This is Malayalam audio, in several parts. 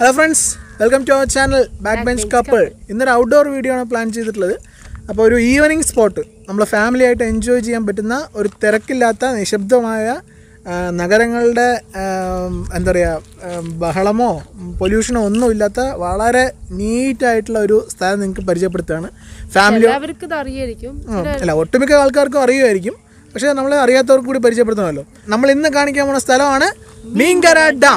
Hello friends welcome to our channel back bench couple ഇന്നൊരു ഔട്ട്ഡോർ വീഡിയോ ആണ് പ്ലാൻ ചെയ്തിട്ടുള്ളത് അപ്പോൾ ഒരു ഈവനിങ് സ്പോട്ട് നമ്മളെ ഫാമിലി ആയിട്ട് എൻജോയ് ചെയ്യാൻ പറ്റുന്ന ഒരു തിരക്കില്ലാത്ത നിശബ്ദമായ ആ, നഗരങ്ങളുടെ ആം, എന്താ പറയുക ബഹളമോ പൊല്യൂഷനോ ഒന്നും ഇല്ലാത്ത വളരെ നീറ്റായിട്ടുള്ള ഒരു സ്ഥലം നിങ്ങൾക്ക് പരിചയപ്പെടുത്തുകയാണ് ഫാമിലി എല്ലാവർക്കും ഇത് അറിയായിരിക്കും അല്ല ഒട്ടുമിക്ക ആൾക്കാർക്കും അറിയുമായിരിക്കും പക്ഷേ നമ്മൾ അറിയാത്തവർക്ക് കൂടി പരിചയപ്പെടുത്തണമല്ലോ നമ്മൾ ഇന്ന് കാണിക്കാൻ പോണ സ്ഥലമാണ് മീൻകര ഡാം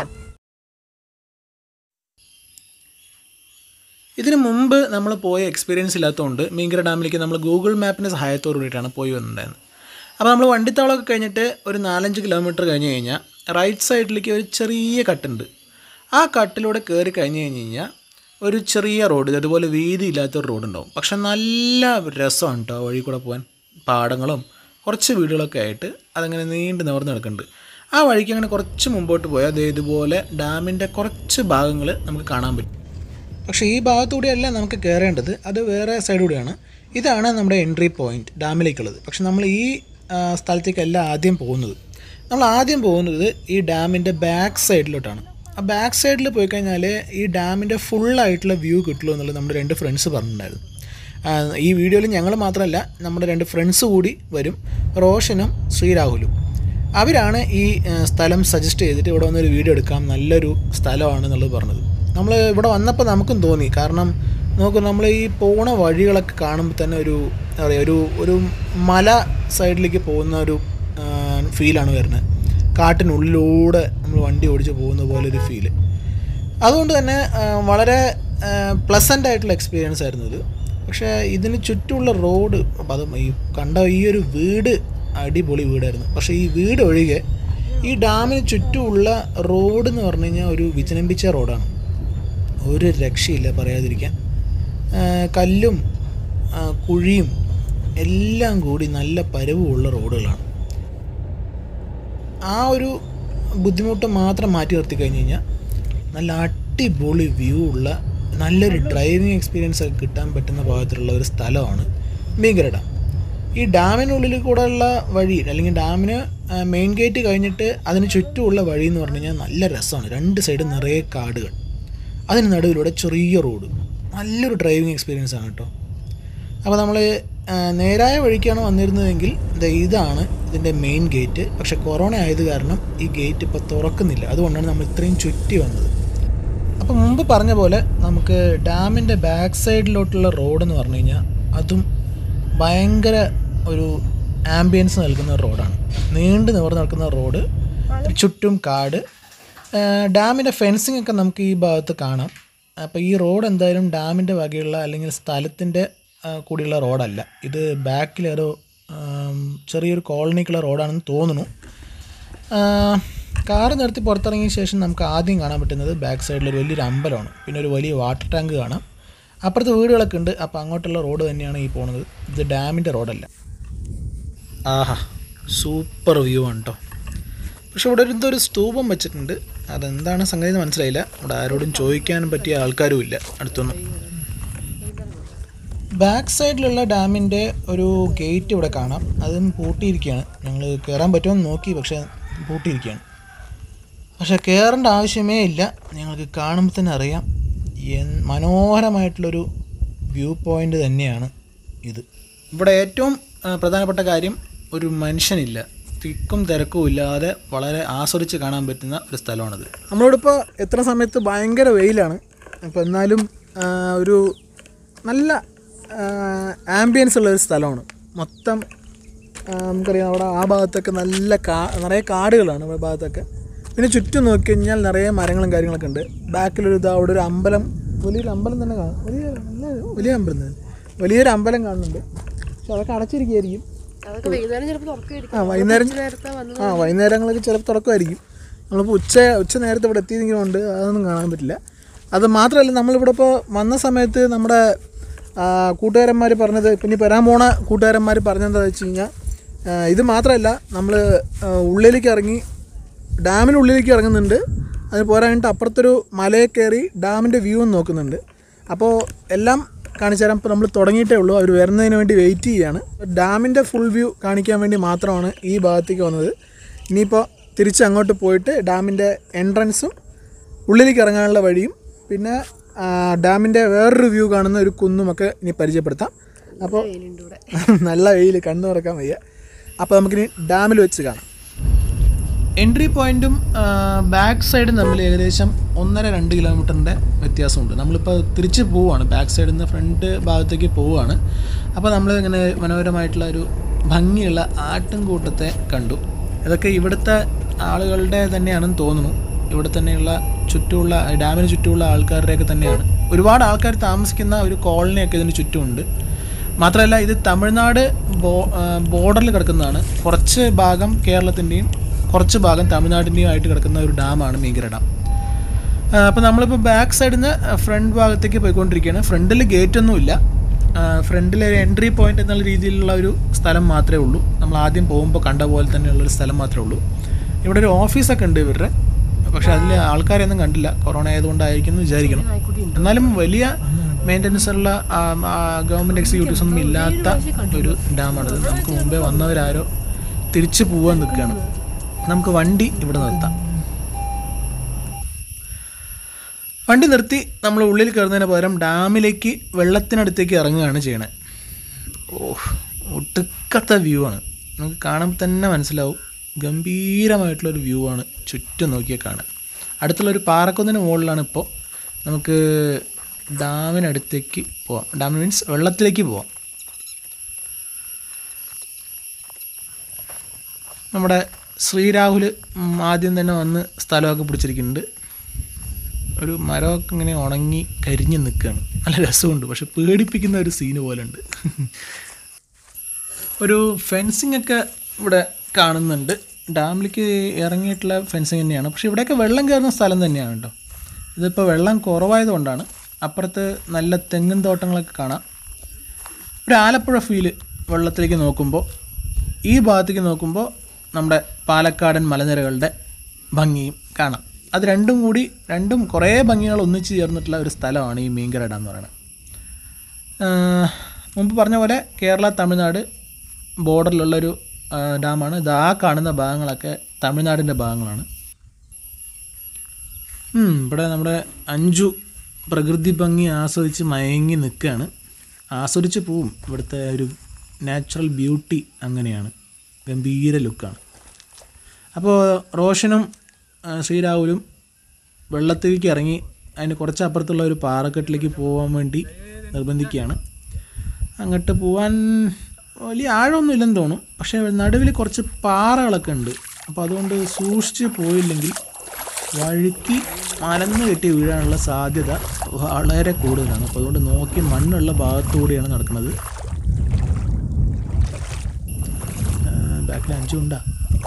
ഇതിന് മുമ്പ് നമ്മൾ പോയ എക്സ്പീരിയൻസ് ഇല്ലാത്തതുകൊണ്ട് മീങ്കര ഡാമിലേക്ക് നമ്മൾ ഗൂഗിൾ മാപ്പിൻ്റെ സഹായത്തോടു കൂടിയിട്ടാണ് പോയി വന്നിട്ടുണ്ടായിരുന്നത് അപ്പോൾ നമ്മൾ വണ്ടിത്താവളമൊക്കെ കഴിഞ്ഞിട്ട് ഒരു നാലഞ്ച് കിലോമീറ്റർ കഴിഞ്ഞ് കഴിഞ്ഞാൽ റൈറ്റ് സൈഡിലേക്ക് ഒരു ചെറിയ കട്ടുണ്ട് ആ കട്ടിലൂടെ കയറി കഴിഞ്ഞ് കഴിഞ്ഞ് കഴിഞ്ഞാൽ ഒരു ചെറിയ റോഡ് അതുപോലെ വീതി ഇല്ലാത്തൊരു റോഡ് ഉണ്ടാവും പക്ഷെ നല്ല രസമാണ് കേട്ടോ ആ വഴി കൂടെ പോകാൻ പാടങ്ങളും കുറച്ച് വീടുകളൊക്കെ ആയിട്ട് അതങ്ങനെ നീണ്ടു നിവർന്ന് കിടക്കുന്നുണ്ട് ആ വഴിക്ക് അങ്ങനെ കുറച്ച് മുമ്പോട്ട് പോയാൽ അതേ ഇതുപോലെ ഡാമിൻ്റെ കുറച്ച് ഭാഗങ്ങൾ നമുക്ക് കാണാൻ പറ്റും പക്ഷേ ഈ ഭാഗത്തൂടെയല്ല നമുക്ക് കയറേണ്ടത് അത് വേറെ സൈഡ് കൂടെയാണ് ഇതാണ് നമ്മുടെ എൻട്രി പോയിന്റ് ഡാമിലേക്കുള്ളത് പക്ഷെ നമ്മൾ ഈ ആ, സ്ഥലത്തേക്കല്ല ആദ്യം പോകുന്നത് നമ്മൾ ആദ്യം പോകുന്നത് ഈ ഡാമിൻ്റെ ബാക്ക് സൈഡിലോട്ടാണ് ആ ബാക്ക് സൈഡിൽ പോയി കഴിഞ്ഞാൽ ഈ ഡാമിൻ്റെ ഫുള്ളായിട്ടുള്ള വ്യൂ കിട്ടുള്ളൂ എന്നുള്ളത് നമ്മുടെ രണ്ട് ഫ്രണ്ട്സ് പറഞ്ഞിട്ടുണ്ടായിരുന്നു ആ, ഈ വീഡിയോയിൽ ഞങ്ങൾ മാത്രമല്ല നമ്മുടെ രണ്ട് ഫ്രണ്ട്സ് കൂടി വരും റോഷനും ശ്രീരാഹുലും അവരാണ് ഈ ആ, സ്ഥലം സജസ്റ്റ് ചെയ്തിട്ട് ഇവിടെ വന്നൊരു വീഡിയോ എടുക്കാം നല്ലൊരു സ്ഥലമാണെന്നുള്ളത് പറഞ്ഞത് നമ്മൾ ഇവിടെ വന്നപ്പോൾ നമുക്കും തോന്നി കാരണം നോക്കൂ നമ്മൾ ഈ പോണ വഴികളൊക്കെ കാണുമ്പോൾ തന്നെ ഒരു എന്താ പറയുക ഒരു ഒരു മല സൈഡിലേക്ക് പോകുന്ന ഒരു ഫീലാണ് വരുന്നത് കാട്ടിനുള്ളിലൂടെ നമ്മൾ വണ്ടി ഓടിച്ച് പോകുന്ന പോലെ ഒരു ഫീല് അതുകൊണ്ട് തന്നെ ആ, വളരെ പ്ലസൻ്റ് ആയിട്ടുള്ള എക്സ്പീരിയൻസ് ആയിരുന്നു ഇത് പക്ഷേ ഇതിന് ചുറ്റുമുള്ള റോഡ് അപ്പം അത് ഈ കണ്ട ഈ ഒരു വീട് അടിപൊളി വീടായിരുന്നു പക്ഷേ ഈ വീട് ഒഴികെ ഈ ഡാമിന് ചുറ്റുമുള്ള റോഡ് എന്ന് പറഞ്ഞു കഴിഞ്ഞാൽ ഒരു വിജനമ്പിച്ച റോഡാണ് ഒരു രക്ഷയില്ല പറയാതിരിക്കാൻ ആ, കല്ലും ആ, കുഴിയും എല്ലാം കൂടി നല്ല പരവുമുള്ള റോഡുകളാണ് ആ ഒരു ബുദ്ധിമുട്ട് മാത്രം മാറ്റി നിർത്തി കഴിഞ്ഞ് കഴിഞ്ഞാൽ നല്ല അടിപൊളി വ്യൂ ഉള്ള നല്ലൊരു ഡ്രൈവിംഗ് എക്സ്പീരിയൻസ് ഒക്കെ കിട്ടാൻ പറ്റുന്ന ഭാഗത്തിലുള്ള ഒരു സ്ഥലമാണ് മീങ്കര ഡാം ഈ ഡാമിനുള്ളിൽ കൂടെയുള്ള വഴി അല്ലെങ്കിൽ ഡാമിന് മെയിൻ ഗേറ്റ് കഴിഞ്ഞിട്ട് അതിന് ചുറ്റുമുള്ള വഴി എന്ന് പറഞ്ഞു കഴിഞ്ഞാൽ നല്ല രസമാണ് രണ്ട് സൈഡ് നിറയെ കാടുകൾ അതിന് നടുവിലൂടെ ചെറിയ റോഡ് നല്ലൊരു ഡ്രൈവിംഗ് എക്സ്പീരിയൻസ് ആണ് കേട്ടോ അപ്പോൾ നമ്മൾ നേരായ വഴിക്കാണ് വന്നിരുന്നതെങ്കിൽ ദേ ഇതാണ് ഇതിൻ്റെ മെയിൻ ഗേറ്റ് പക്ഷേ കൊറോണ ആയത് കാരണം ഈ ഗേറ്റ് ഇപ്പോൾ തുറക്കുന്നില്ല അതുകൊണ്ടാണ് നമ്മൾ ഇത്രയും ചുറ്റി വന്നത് അപ്പോൾ മുമ്പ് പറഞ്ഞ പോലെ നമുക്ക് ഡാമിൻ്റെ ബാക്ക് സൈഡിലോട്ടുള്ള റോഡ് എന്ന് പറഞ്ഞു കഴിഞ്ഞാൽ അതും ഭയങ്കര ഒരു ആംബിയൻസ് നൽകുന്ന റോഡാണ് നീണ്ടു നിവർന്ന് നിൽക്കുന്ന റോഡ് ചുറ്റും കാട് ഡാമിൻ്റെ ഫെൻസിങ് ഒക്കെ നമുക്ക് ഈ ഭാഗത്ത് കാണാം അപ്പോൾ ഈ റോഡ് എന്തായാലും ഡാമിൻ്റെ വകയുള്ള അല്ലെങ്കിൽ സ്ഥലത്തിൻ്റെ ആ, കൂടിയുള്ള റോഡല്ല ഇത് ബാക്കിൽ ഏതോ ആം, ചെറിയൊരു കോളനിക്കുള്ള റോഡാണെന്ന് തോന്നുന്നു കാറ് നിർത്തി പുറത്തിറങ്ങിയ ശേഷം നമുക്ക് ആദ്യം കാണാൻ പറ്റുന്നത് ബാക്ക് സൈഡിൽ ഒരു വലിയൊരു അമ്പലമാണ് പിന്നെ ഒരു വലിയ വാട്ടർ ടാങ്ക് കാണാം അപ്പുറത്ത് വീടുകളൊക്കെ ഉണ്ട് അപ്പോൾ അങ്ങോട്ടുള്ള റോഡ് തന്നെയാണ് ഈ പോകുന്നത് ഇത് ഡാമിൻ്റെ റോഡല്ല ആഹാ സൂപ്പർ വ്യൂ ആണ് കേട്ടോ പക്ഷെ ഇവിടെ ഒരു എന്തോ ഒരു സ്തൂപം വെച്ചിട്ടുണ്ട് അതെന്താണ് സംഗതി എന്ന് മനസ്സിലായില്ല ഇവിടെ ആരോടും ചോദിക്കാനും പറ്റിയ ആൾക്കാരും ഇല്ല അടുത്തൊന്നും ബാക്ക് സൈഡിലുള്ള ഡാമിൻ്റെ ഒരു ഗേറ്റ് ഇവിടെ കാണാം അതും പൂട്ടിയിരിക്കുകയാണ് ഞങ്ങൾ കയറാൻ പറ്റുമെന്ന് നോക്കി പക്ഷേ പൂട്ടിയിരിക്കുകയാണ് പക്ഷേ കയറേണ്ട ആവശ്യമേ ഇല്ല ഞങ്ങൾക്ക് കാണുമ്പോൾ തന്നെ അറിയാം എൻ- മനോഹരമായിട്ടുള്ളൊരു വ്യൂ പോയിൻ്റ് തന്നെയാണ് ഇത് ഇവിടെ ഏറ്റവും ആ, പ്രധാനപ്പെട്ട കാര്യം ഒരു മനുഷ്യനില്ല തിക്കും തിരക്കും ഇല്ലാതെ വളരെ ആസ്വദിച്ച് കാണാൻ പറ്റുന്ന ഒരു സ്ഥലമാണിത് നമ്മളിവിടെ എത്ര സമയത്ത് ഭയങ്കര വെയിലാണ് അപ്പോൾ എന്നാലും ആ, ഒരു നല്ല ആംബിയൻസ് ഉള്ള ഒരു സ്ഥലമാണ് മൊത്തം ആ, നമുക്കറിയാം അവിടെ ആ ഭാഗത്തൊക്കെ നല്ല കാ നിറയെ കാടുകളാണ് ആ ഭാഗത്തൊക്കെ പിന്നെ ചുറ്റും നോക്കി കഴിഞ്ഞാൽ നിറയെ മരങ്ങളും കാര്യങ്ങളൊക്കെ ഉണ്ട് ബാക്കിലൊരു ഇതാ അവിടെ ഒരു അമ്പലം വലിയൊരു അമ്പലം തന്നെ കാണാം വലിയ നല്ല വലിയ അമ്പലം തന്നെ വലിയൊരു അമ്പലം കാണുന്നുണ്ട് പക്ഷെ അതൊക്കെ അടച്ചിരിക്കുകയായിരിക്കും അതൊക്കെ വൈകുന്നേരം ചിലപ്പോൾ തുറക്കുമായിരിക്കും ആ വൈകുന്നേരം നേരത്തെ വന്ന് ആ വൈകുന്നേരങ്ങളൊക്കെ ചിലപ്പോൾ തുറക്കുമായിരിക്കും നമ്മളിപ്പോൾ ഉച്ച ഉച്ച നേരത്തെ ഇവിടെ എത്തിയെങ്കിലും ഉണ്ട് അതൊന്നും കാണാൻ പറ്റില്ല അത് മാത്രമല്ല നമ്മളിവിടെ ഇപ്പോൾ വന്ന സമയത്ത് നമ്മുടെ കൂട്ടുകാരന്മാർ പറഞ്ഞത് ഇപ്പം ഇനി വരാൻ പോണ കൂട്ടുകാരന്മാർ പറഞ്ഞതെന്താണെന്ന് വെച്ച് കഴിഞ്ഞാൽ ആ, ഇത് മാത്രമല്ല നമ്മൾ ഉള്ളിലേക്ക് ഇറങ്ങി ഡാമിനുള്ളിലേക്ക് ഇറങ്ങുന്നുണ്ട് അതിന് പോരാഞ്ഞിട്ട് അപ്പുറത്തൊരു മലയെ കയറി ഡാമിൻ്റെ വ്യൂ നോക്കുന്നുണ്ട് അപ്പോൾ എല്ലാം കാണിച്ചു തരാം ഇപ്പോൾ നമ്മൾ തുടങ്ങിയിട്ടേ ഉള്ളൂ അവർ വരുന്നതിന് വേണ്ടി വെയിറ്റ് ചെയ്യുകയാണ് ഡാമിൻ്റെ ഫുൾ വ്യൂ കാണിക്കാൻ വേണ്ടി മാത്രമാണ് ഈ ഭാഗത്തേക്ക് വന്നത് ഇനിയിപ്പോൾ തിരിച്ച് അങ്ങോട്ട് പോയിട്ട് ഡാമിൻ്റെ എൻട്രൻസും ഉള്ളിലേക്ക് ഇറങ്ങാനുള്ള വഴിയും പിന്നെ ഡാമിൻ്റെ വേറൊരു വ്യൂ കാണുന്ന ഒരു കുന്നുമൊക്കെ ഇനി പരിചയപ്പെടുത്താം അപ്പോൾ വെയിലുണ്ട് ഇവിടെ നല്ല വെയിൽ കണ്ണു തുറക്കാൻ വയ്യ അപ്പോൾ നമുക്കിനി ഡാമിൽ വെച്ച് കാണാം എൻട്രി പോയിന്റും ബാക്ക് സൈഡും തമ്മിൽ ഏകദേശം ഒന്നര രണ്ട് കിലോമീറ്ററിൻ്റെ വ്യത്യാസമുണ്ട് നമ്മളിപ്പോൾ തിരിച്ച് പോവുകയാണ് ബാക്ക് സൈഡിൽ നിന്ന് ഫ്രണ്ട് ഭാഗത്തേക്ക് പോവുകയാണ് അപ്പോൾ നമ്മൾ ഇങ്ങനെ മനോഹരമായിട്ടുള്ള ഒരു ഭംഗിയുള്ള ആട്ടിൻകൂട്ടത്തെ കണ്ടു ഇതൊക്കെ ഇവിടുത്തെ ആളുകളുടെ തന്നെയാണെന്ന് തോന്നുന്നു ഇവിടെ തന്നെയുള്ള ചുറ്റുമുള്ള ഡാമിന് ചുറ്റുമുള്ള ആൾക്കാരുടെയൊക്കെ തന്നെയാണ് ഒരുപാട് ആൾക്കാർ താമസിക്കുന്ന ഒരു കോളനിയൊക്കെ ഇതിന് ചുറ്റുമുണ്ട് മാത്രമല്ല ഇത് തമിഴ്നാട് ബോ ബോർഡറിൽ കിടക്കുന്നതാണ് കുറച്ച് ഭാഗം കേരളത്തിൻ്റെയും കുറച്ച് ഭാഗം തമിഴ്നാടിൻ്റെയും ആയിട്ട് കിടക്കുന്ന ഒരു ഡാമാണ് മീങ്കര ഡാം അപ്പോൾ നമ്മളിപ്പോൾ ബാക്ക് സൈഡിൽ നിന്ന് ഫ്രണ്ട് ഭാഗത്തേക്ക് പോയിക്കൊണ്ടിരിക്കുകയാണ് ഫ്രണ്ടിൽ ഗേറ്റ് ഒന്നുമില്ല ഫ്രണ്ടിൽ ഒരു എൻട്രി പോയിന്റ് എന്നുള്ള രീതിയിലുള്ള ഒരു സ്ഥലം മാത്രമേ ഉള്ളൂ നമ്മൾ ആദ്യം പോകുമ്പോൾ കണ്ട പോലെ തന്നെയുള്ളൊരു സ്ഥലം മാത്രമേ ഉള്ളൂ ഇവിടെ ഒരു ഓഫീസൊക്കെ ഉണ്ട് ഇവരുടെ പക്ഷേ അതിൽ ആൾക്കാരെയൊന്നും കണ്ടില്ല കൊറോണ ആയതുകൊണ്ടായിരിക്കും എന്ന് വിചാരിക്കണം എന്നാലും വലിയ മെയിൻ്റനൻസ് ഉള്ള ഗവൺമെൻറ് എക്സിക്യൂട്ടീവ്സ് ഒന്നും ഇല്ലാത്ത ഒരു ഡാമാണിത് നമുക്ക് മുമ്പേ വന്നവരാരോ തിരിച്ചു പോകാൻ നിൽക്കുകയാണ് നമുക്ക് വണ്ടി ഇവിടെ നിർത്താം വണ്ടി നിർത്തി നമ്മൾ ഉള്ളിൽ കയറുന്നതിന് പകരം ഡാമിലേക്ക് വെള്ളത്തിനടുത്തേക്ക് ഇറങ്ങുകയാണ് ചെയ്യണത് ഓ ഒട്ടുക്കത്തെ വ്യൂ ആണ് നമുക്ക് കാണുമ്പോൾ തന്നെ മനസ്സിലാവും ഗംഭീരമായിട്ടുള്ളൊരു വ്യൂ ആണ് ചുറ്റും നോക്കിയാൽ കാണാൻ അടുത്തുള്ളൊരു പാറക്കുന്നിന് മുകളിലാണ് ഇപ്പോൾ നമുക്ക് ഡാമിനടുത്തേക്ക് പോവാം ഡാം മീൻസ് വെള്ളത്തിലേക്ക് പോവാം നമ്മുടെ ശ്രീരാഹുൽ ഉം, ആദ്യം തന്നെ വന്ന് സ്ഥലമൊക്കെ പിടിച്ചിരിക്കുന്നുണ്ട് ഒരു മരമൊക്കെ ഇങ്ങനെ ഉണങ്ങി കരിഞ്ഞ് നിൽക്കുകയാണ് നല്ല രസമുണ്ട് പക്ഷെ പേടിപ്പിക്കുന്ന ഒരു സീന് പോലെ ഉണ്ട് ഒരു ഫെൻസിങ് ഒക്കെ ഇവിടെ കാണുന്നുണ്ട് ഡാമിലേക്ക് ഇറങ്ങിയിട്ടുള്ള ഫെൻസിങ് തന്നെയാണ് പക്ഷേ ഇവിടെയൊക്കെ വെള്ളം കയറുന്ന സ്ഥലം തന്നെയാണ് കേട്ടോ ഇതിപ്പോൾ വെള്ളം കുറവായതുകൊണ്ടാണ് അപ്പുറത്ത് നല്ല തെങ്ങും തോട്ടങ്ങളൊക്കെ കാണാം ഒരു ആലപ്പുഴ ഫീല് വെള്ളത്തിലേക്ക് നോക്കുമ്പോൾ ഈ ഭാഗത്തേക്ക് നോക്കുമ്പോൾ നമ്മുടെ പാലക്കാടൻ മലനിരകളുടെ ഭംഗിയും കാണാം അത് രണ്ടും കൂടി രണ്ടും കുറേ ഭംഗികൾ ഒന്നിച്ച് ചേർന്നിട്ടുള്ള ഒരു സ്ഥലമാണ് ഈ മീൻകര ഡാം എന്ന് പറയുന്നത് ആഹ് മുമ്പ് പറഞ്ഞ പോലെ കേരള തമിഴ്നാട് ബോർഡറിലുള്ളൊരു ആഹ് ഡാമാണ് ഇത് ആ കാണുന്ന ഭാഗങ്ങളൊക്കെ തമിഴ്നാടിൻ്റെ ഭാഗങ്ങളാണ് ഉം, ഇവിടെ നമ്മുടെ അഞ്ചു പ്രകൃതി ഭംഗി ആസ്വദിച്ച് മയങ്ങി നിൽക്കുകയാണ് ആസ്വദിച്ച് പോവും ഇവിടുത്തെ ഒരു നാച്ചുറൽ ബ്യൂട്ടി അങ്ങനെയാണ് ഗംഭീര ലുക്കാണ് അപ്പോൾ റോഷനും ആ, ശ്രീരാഹുലും വെള്ളത്തിലേക്ക് ഇറങ്ങി അതിന് കുറച്ച് അപ്പുറത്തുള്ള ഒരു പാറക്കെട്ടിലേക്ക് പോകാൻ വേണ്ടി നിർബന്ധിക്കുകയാണ് അങ്ങോട്ട് പോകാൻ വലിയ ആഴമൊന്നും ഇല്ലെന്ന് തോന്നും പക്ഷേ നടുവിൽ കുറച്ച് പാറകളൊക്കെ ഉണ്ട് അപ്പോൾ അതുകൊണ്ട് സൂക്ഷിച്ച് പോയില്ലെങ്കിൽ വഴുക്കി മലന്ന് കെട്ടി വീഴാനുള്ള സാധ്യത വളരെ കൂടുതലാണ് അപ്പോൾ അതുകൊണ്ട് നോക്കി മണ്ണുള്ള ഭാഗത്തുകൂടിയാണ് നടക്കുന്നത് ബാക്കിൽ അഞ്ചും ഉണ്ടാ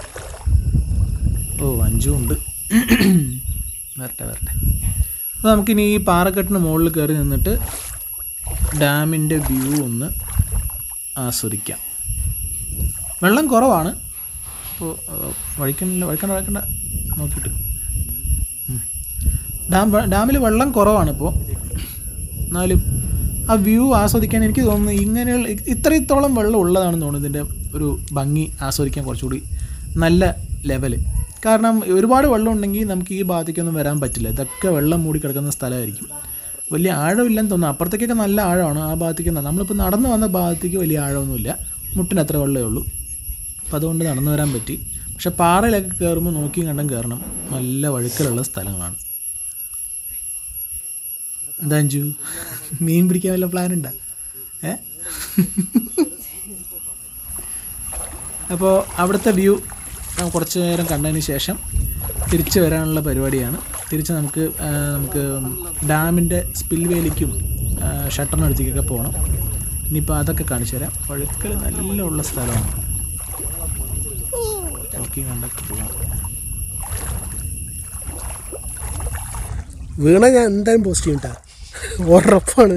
ഓ അഞ്ചും ഉണ്ട് വരട്ടെ വരട്ടെ അപ്പോൾ നമുക്കിനി ഈ പാറക്കെട്ടിന് മുകളിൽ കയറി നിന്നിട്ട് ഡാമിൻ്റെ വ്യൂ ഒന്ന് ആസ്വദിക്കാം വെള്ളം കുറവാണ് അപ്പോൾ വഴിക്കണില്ല വഴിക്കണ്ട വഴിക്കണ്ട നോക്കിയിട്ട് ഉം. ഡാം ഡാമിൽ വെള്ളം കുറവാണ് ഇപ്പോൾ എന്നാലും ആ വ്യൂ ആസ്വദിക്കാൻ എനിക്ക് തോന്നുന്നു ഇങ്ങനെയുള്ള ഇ- ഇത്രത്തോളം വെള്ളം ഉള്ളതാണെന്ന് തോന്നുന്നു ഇതിൻ്റെ ഒരു ഭംഗി ആസ്വദിക്കാൻ കുറച്ചുകൂടി നല്ല ലെവല് കാരണം ഒരുപാട് വെള്ളം ഉണ്ടെങ്കിൽ നമുക്ക് ഈ ഭാഗത്തേക്കൊന്നും വരാൻ പറ്റില്ല ഇതൊക്കെ വെള്ളം മൂടി കിടക്കുന്ന സ്ഥലമായിരിക്കും വലിയ ആഴമില്ലെന്ന് തോന്നുന്നു അപ്പുറത്തേക്കൊക്കെ നല്ല ആഴമാണ് ആ ഭാഗത്തേക്ക് ന- നമ്മളിപ്പോൾ നടന്നു വന്ന ഭാഗത്തേക്ക് വലിയ ആഴമൊന്നുമില്ല മുട്ടിന് അത്ര വെള്ളമേ ഉള്ളൂ അപ്പോൾ അതുകൊണ്ട് നടന്നു വരാൻ പറ്റി പക്ഷെ പാറയിലൊക്കെ കയറുമ്പോൾ നോക്കിയും കണ്ടും കയറണം നല്ല വഴുക്കലുള്ള സ്ഥലങ്ങളാണ് എന്താ അഞ്ചു മീൻ പിടിക്കാൻ വല്ല പ്ലാൻ ഉണ്ടോ ഏ അപ്പോൾ അവിടുത്തെ വ്യൂ കുറച്ച് നേരം കണ്ടതിന് ശേഷം തിരിച്ച് വരാനുള്ള പരിപാടിയാണ് തിരിച്ച് നമുക്ക് ആ, നമുക്ക് ഡാമിൻ്റെ സ്പിൽവേലിക്കും ഷട്ടറിനടുത്തേക്കൊക്കെ പോകണം ഇനിയിപ്പോൾ അതൊക്കെ കാണിച്ചു തരാം വഴുക്കൽ നല്ല ഉള്ള സ്ഥലമാണ് നോക്കി കണ്ടൊക്കെ പോകാം വീണ ഞാൻ എന്തായാലും പോസ്റ്റ് ചെയ്യട്ടാ ഉറപ്പാണ്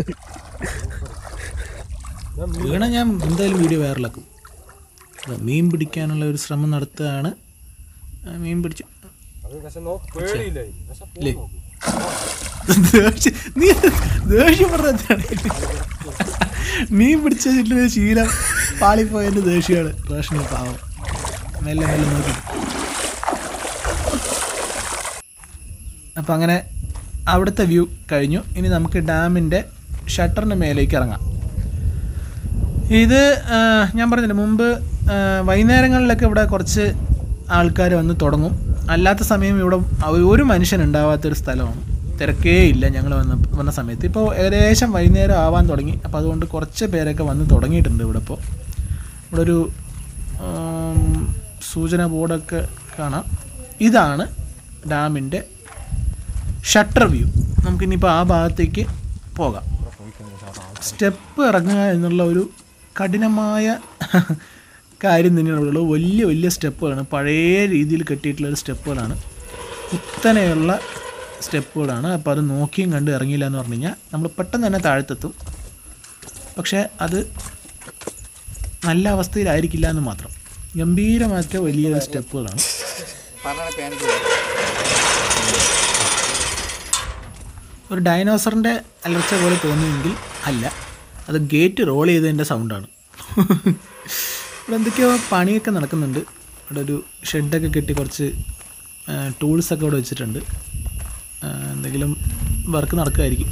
വീണ ഞാൻ എന്തായാലും വീഡിയോ വൈറലാക്കും അതാ, മീൻ പിടിക്കാനുള്ള ഒരു ശ്രമം നടത്തുകയാണ് ആ, മീൻ പിടിച്ചു ഇല്ലേ? ദേഷ്യം- നീ ദേഷ്യം പറഞ്ഞാണ് മീൻ പിടിച്ചിട്ടുള്ള ശീലം പാളിപ്പോയതിൻ്റെ ദേഷ്യമാണ് റേഷന് പാവം മെല്ലെ മെല്ലെ നോക്കി അപ്പം അങ്ങനെ അവിടുത്തെ വ്യൂ കഴിഞ്ഞു ഇനി നമുക്ക് ഡാമിൻ്റെ ഷട്ടറിൻ്റെ മേലേക്ക് ഇറങ്ങാം ഇത് ആ, ഞാൻ പറഞ്ഞില്ല മുമ്പ് ആ, വൈകുന്നേരങ്ങളിലൊക്കെ ഇവിടെ കുറച്ച് ആൾക്കാർ വന്ന് തുടങ്ങും അല്ലാത്ത സമയം ഇവിടെ അവ- ഒരു മനുഷ്യൻ ഉണ്ടാവാത്തൊരു സ്ഥലമാണ് തിരക്കേ ഇല്ല ഞങ്ങൾ വന്ന വന്ന സമയത്ത് ഇപ്പോൾ ഏകദേശം വൈകുന്നേരം ആവാൻ തുടങ്ങി അപ്പോൾ അതുകൊണ്ട് കുറച്ച് പേരൊക്കെ വന്ന് തുടങ്ങിയിട്ടുണ്ട് ഇവിടെ ഇപ്പോൾ ഇവിടെ ഒരു ആം, സൂചന ബോർഡൊക്കെ കാണാം ഇതാണ് ഡാമിൻ്റെ ഷട്ടർ വ്യൂ നമുക്കിനിയിപ്പോൾ ആ ഭാഗത്തേക്ക് പോകാം സ്റ്റെപ്പ് ഇറങ്ങുക എന്നുള്ള ഒരു കഠിനമായ കാര്യം തന്നെയാണ് ഇവിടെ ഉള്ളത് വലിയ വലിയ സ്റ്റെപ്പുകളാണ് പഴയ രീതിയിൽ കെട്ടിയിട്ടുള്ള ഒരു സ്റ്റെപ്പുകളാണ് കുത്തനെയുള്ള സ്റ്റെപ്പുകളാണ് അപ്പോൾ അത് നോക്കിയും കണ്ട് ഇറങ്ങിയില്ല എന്ന് പറഞ്ഞു കഴിഞ്ഞാൽ നമ്മൾ പെട്ടെന്ന് തന്നെ താഴത്തെത്തും പക്ഷേ അത് നല്ല അവസ്ഥയിലായിരിക്കില്ല എന്ന് മാത്രം ഗംഭീരമായിട്ട് വലിയ സ്റ്റെപ്പുകളാണ് ഒരു ഡൈനോസറിൻ്റെ അലർച്ച പോലെ തോന്നുമെങ്കിൽ അല്ല അത് ഗേറ്റ് റോൾ ചെയ്തതിൻ്റെ സൗണ്ടാണ് ഇവിടെ എന്തൊക്കെയോ പണിയൊക്കെ നടക്കുന്നുണ്ട് ഇവിടെ ഒരു ഷെഡൊക്കെ കെട്ടി കുറച്ച് ടൂൾസൊക്കെ ഇവിടെ വെച്ചിട്ടുണ്ട് ആ, എന്തെങ്കിലും വർക്ക് നടക്കുമായിരിക്കും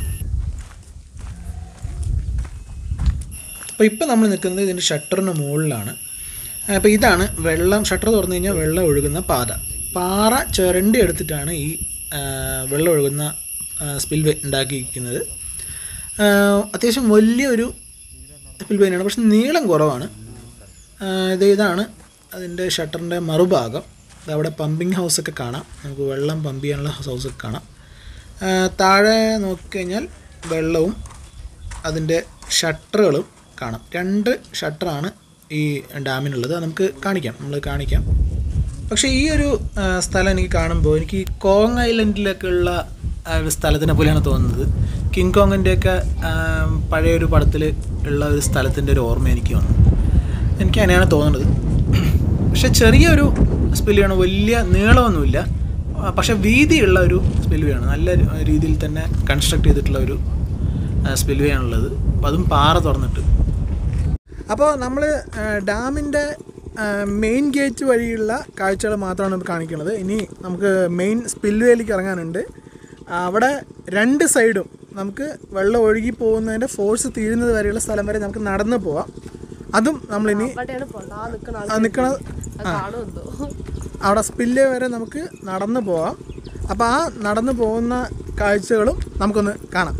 അപ്പോൾ ഇപ്പോൾ നമ്മൾ നിൽക്കുന്നത് ഇതിൻ്റെ ഷട്ടറിന് മുകളിലാണ് അപ്പോൾ ഇതാണ് വെള്ളം ഷട്ടർ തുറന്നു കഴിഞ്ഞാൽ വെള്ളം ഒഴുകുന്ന പാത പാറ ചുരണ്ടി എടുത്തിട്ടാണ് ഈ ആ, വെള്ളം ഒഴുകുന്ന സ്പിൽവേ ഉണ്ടാക്കിയിരിക്കുന്നത് ആ, അത്യാവശ്യം വലിയൊരു സ്പിൽവേനാണ് പക്ഷെ നീളം കുറവാണ് ആ, ഇത് ഇതാണ് അതിൻ്റെ ഷട്ടറിൻ്റെ മറുഭാഗം ഇത് അവിടെ പമ്പിങ് ഹൗസൊക്കെ കാണാം നമുക്ക് വെള്ളം പമ്പ് ചെയ്യാനുള്ള ഹൗസൊക്കെ കാണാം ആ, താഴെ നോക്കിക്കഴിഞ്ഞാൽ വെള്ളവും അതിൻ്റെ ഷട്ടറുകളും കാണാം രണ്ട് ഷട്ടറാണ് ഈ ഡാമിനുള്ളത് അത് നമുക്ക് കാണിക്കാം നമ്മൾ കാണിക്കാം പക്ഷേ ഈ ഒരു ആ, സ്ഥലം എനിക്ക് കാണുമ്പോൾ എനിക്ക് ഈ കോങ് ഐലൻഡിലൊക്കെ ഉള്ള ആ ഒരു സ്ഥലത്തിനെ പോലെയാണ് തോന്നുന്നത് കിങ് കോങ്ങിൻ്റെയൊക്കെ പഴയൊരു പടത്തിൽ ഉള്ള ഒരു സ്ഥലത്തിൻ്റെ ഒരു ഓർമ്മ എനിക്ക് വന്നു എനിക്ക് അങ്ങനെയാണ് തോന്നുന്നത് പക്ഷെ ചെറിയൊരു സ്പെല്ലുവാണ് വലിയ നീളമൊന്നുമില്ല ആ, പക്ഷെ വീതിയുള്ള ഒരു സ്പെല്ലുവയാണ് നല്ല രീതിയിൽ തന്നെ കൺസ്ട്രക്ട് ചെയ്തിട്ടുള്ള ഒരു സ്പെല്ലുവേ ആണുള്ളത് അപ്പോൾ അതും പാറ തുറന്നിട്ട് അപ്പോൾ നമ്മൾ ഡാമിൻ്റെ മെയിൻ ഗേറ്റ് വഴിയുള്ള കാഴ്ചകൾ മാത്രമാണ് ഇപ്പോൾ കാണിക്കുന്നത് ഇനി നമുക്ക് മെയിൻ സ്പിൽവേയിലേക്ക് ഇറങ്ങാനുണ്ട് ആ, അവിടെ രണ്ട് സൈഡും നമുക്ക് വെള്ളം ഒഴുകി പോകുന്നതിൻ്റെ ഫോഴ്സ് തീരുന്നത് വരെയുള്ള സ്ഥലം വരെ നമുക്ക് നടന്നു പോവാം അതും നമ്മളിനി അവിടെയാണ് പോകണ്ട ആ നിൽക്കണ ആ നിൽക്കണ കാണുമെന്തോ അവിടെ സ്പില്ലേ വരെ നമുക്ക് നടന്നു പോവാം അപ്പോൾ ആ നടന്നു പോകുന്ന കാഴ്ചകളും നമുക്കൊന്ന് കാണാം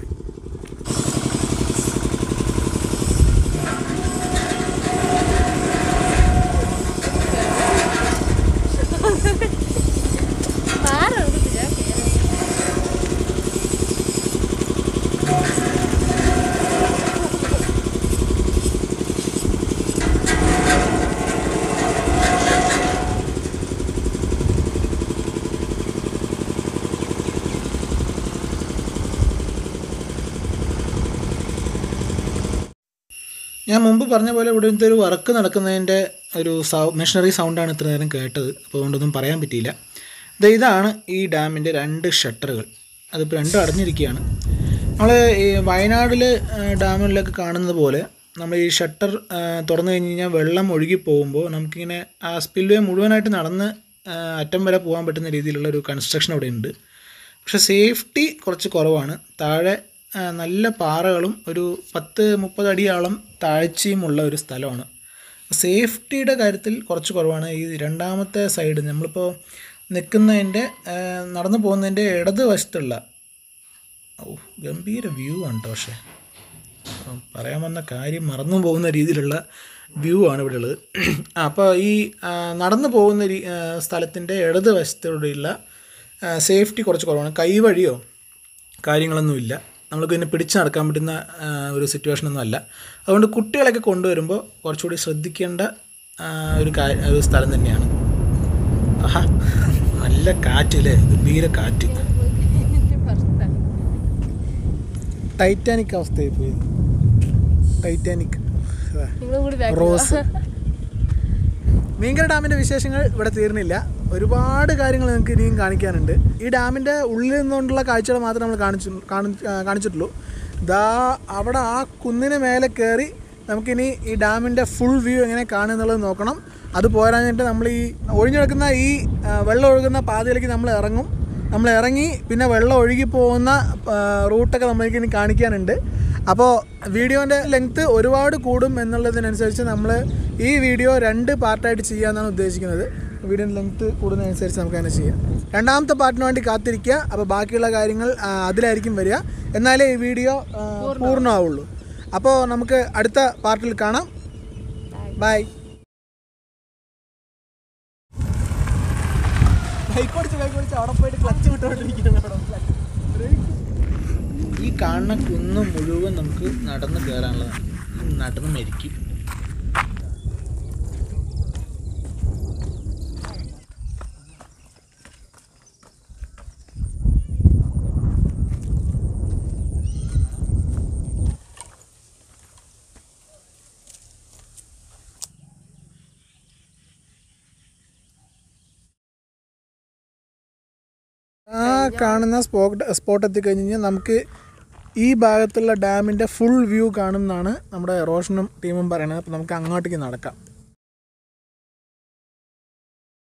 ഞാൻ മുമ്പ് പറഞ്ഞ പോലെ ഇവിടുത്തെ ഒരു വർക്ക് നടക്കുന്നതിൻ്റെ ഒരു സൗ മെഷീനറി സൗണ്ടാണ് ഇത്ര നേരം കേട്ടത് അപ്പോൾ അതുകൊണ്ടൊന്നും പറയാൻ പറ്റിയില്ല ദേ ഇതാണ് ഈ ഡാമിൻ്റെ രണ്ട് ഷട്ടറുകൾ അതിപ്പോൾ രണ്ടും അടഞ്ഞിരിക്കുകയാണ് നമ്മൾ ഈ വയനാട്ടിൽ ഡാമുകളിലൊക്കെ കാണുന്നത് പോലെ നമ്മൾ ഈ ഷട്ടർ തുറന്നു കഴിഞ്ഞ് കഴിഞ്ഞാൽ വെള്ളം ഒഴുകി പോകുമ്പോൾ നമുക്കിങ്ങനെ ആ സ്പിൽവേ മുഴുവനായിട്ട് നടന്ന് ആ, അറ്റം വരെ പോകാൻ പറ്റുന്ന രീതിയിലുള്ള ഒരു കൺസ്ട്രക്ഷൻ അവിടെ ഉണ്ട് പക്ഷെ സേഫ്റ്റി കുറച്ച് കുറവാണ് താഴെ ആ, നല്ല പാറകളും ഒരു പത്ത് മുപ്പത് അടിയോളം താഴ്ചയുമുള്ള ഒരു സ്ഥലമാണ് സേഫ്റ്റിയുടെ കാര്യത്തിൽ കുറച്ച് കുറവാണ് ഈ രണ്ടാമത്തെ സൈഡ് നമ്മളിപ്പോൾ നിൽക്കുന്നതിൻ്റെ ആ, നടന്നു പോകുന്നതിൻ്റെ ഇടത് വശത്തുള്ള ഓ ഗംഭീര വ്യൂ ആണ് കേട്ടോ പക്ഷേ ആ, പറയാൻ വന്ന കാര്യം മറന്നു പോകുന്ന രീതിയിലുള്ള വ്യൂ ആണ് ഇവിടെ ഉള്ളത് ആ, അപ്പോൾ ഈ ആ, നടന്നു പോകുന്ന രീ സ്ഥലത്തിൻ്റെ ഇടത് വശത്തോടെയുള്ള സേഫ്റ്റി കുറച്ച് കുറവാണ് കൈവഴിയോ കാര്യങ്ങളൊന്നുമില്ല നമ്മൾക്ക് പിന്നെ പിടിച്ച് നടക്കാൻ പറ്റുന്ന ആ, ഒരു സിറ്റുവേഷനൊന്നും അല്ല അതുകൊണ്ട് കുട്ടികളൊക്കെ കൊണ്ടുവരുമ്പോൾ കുറച്ചുകൂടി ശ്രദ്ധിക്കേണ്ട ആ, ഒരു കാ ഒരു സ്ഥലം തന്നെയാണ് ആഹാ നല്ല കാറ്റ് അല്ലേ ഗംഭീര കാറ്റ് ടൈറ്റാനിക് അവസ്ഥയായി പോയി ടൈറ്റാനിക് അതാ. നിങ്ങൾ കൂടി back റോസ് മീങ്കര ഡാമിൻ്റെ വിശേഷങ്ങൾ ഇവിടെ തീർന്നില്ല ഒരുപാട് കാര്യങ്ങൾ നിങ്ങൾക്ക് ഇനിയും കാണിക്കാനുണ്ട് ഈ ഡാമിൻ്റെ ഉള്ളിൽ നിന്നുകൊണ്ടുള്ള കാഴ്ചകൾ മാത്രമേ നമ്മൾ കാണിച്ചു കാണി- ആ, കാണിച്ചിട്ടുള്ളൂ ദാ അവിടെ ആ കുന്നിന് മേലെ കയറി നമുക്കിനി ഈ ഡാമിൻ്റെ ഫുൾ വ്യൂ എങ്ങനെ കാണുന്നുള്ളത് നോക്കണം അത് പോരാഞ്ഞിട്ട് നമ്മൾ ഈ ഒഴിഞ്ഞെടുക്കുന്ന ഈ ആ, വെള്ളം ഒഴുകുന്ന പാതയിലേക്ക് നമ്മൾ ഇറങ്ങും നമ്മൾ ഇറങ്ങി പിന്നെ വെള്ളം ഒഴുകി പോകുന്ന ആ, റൂട്ടൊക്കെ നമ്മൾക്ക് ഇനി കാണിക്കാനുണ്ട് അപ്പോൾ വീഡിയോൻ്റെ ലെങ്ത്ത് ഒരുപാട് കൂടും എന്നുള്ളതിനനുസരിച്ച് നമ്മൾ ഈ വീഡിയോ രണ്ട് പാർട്ടായിട്ട് ചെയ്യാമെന്നാണ് ഉദ്ദേശിക്കുന്നത് വീഡിയോൻ്റെ ലെങ്ത്ത് കൂടുന്നതനുസരിച്ച് നമുക്ക് അങ്ങനെ ചെയ്യാം രണ്ടാമത്തെ പാർട്ടിന് വേണ്ടി കാത്തിരിക്കുക അപ്പോൾ ബാക്കിയുള്ള കാര്യങ്ങൾ ആ, അതിലായിരിക്കും വരിക എന്നാലേ ഈ വീഡിയോ ആ, പൂർണ്ണമാവുള്ളൂ അപ്പോൾ നമുക്ക് അടുത്ത പാർട്ടിൽ കാണാം ബൈ ബൈക്ക് ഓടിച്ച് ബൈക്ക് ഓടിച്ച് അവിടെ പോയിട്ട് ക്ലച്ച് വിട്ടുകൊണ്ടിരിക്കുന്നു ഈ കാണുന്ന കുന്ന് മുഴുവൻ നമുക്ക് നടന്ന് കയറാനുള്ളതാണ് ഈ നടന്ന് മരിക്കും ആ കാണുന്ന സ്പോട്ട് സ്പോട്ട് എത്തിക്കഴിഞ്ഞ് കഴിഞ്ഞാൽ നമുക്ക് ഈ ഭാഗത്തുള്ള ഡാമിൻ്റെ ഫുൾ വ്യൂ കാണുമെന്നാണ് നമ്മുടെ റോഷനും ടീമും പറയുന്നത് അപ്പോൾ നമുക്ക് അങ്ങോട്ടേക്ക് നടക്കാം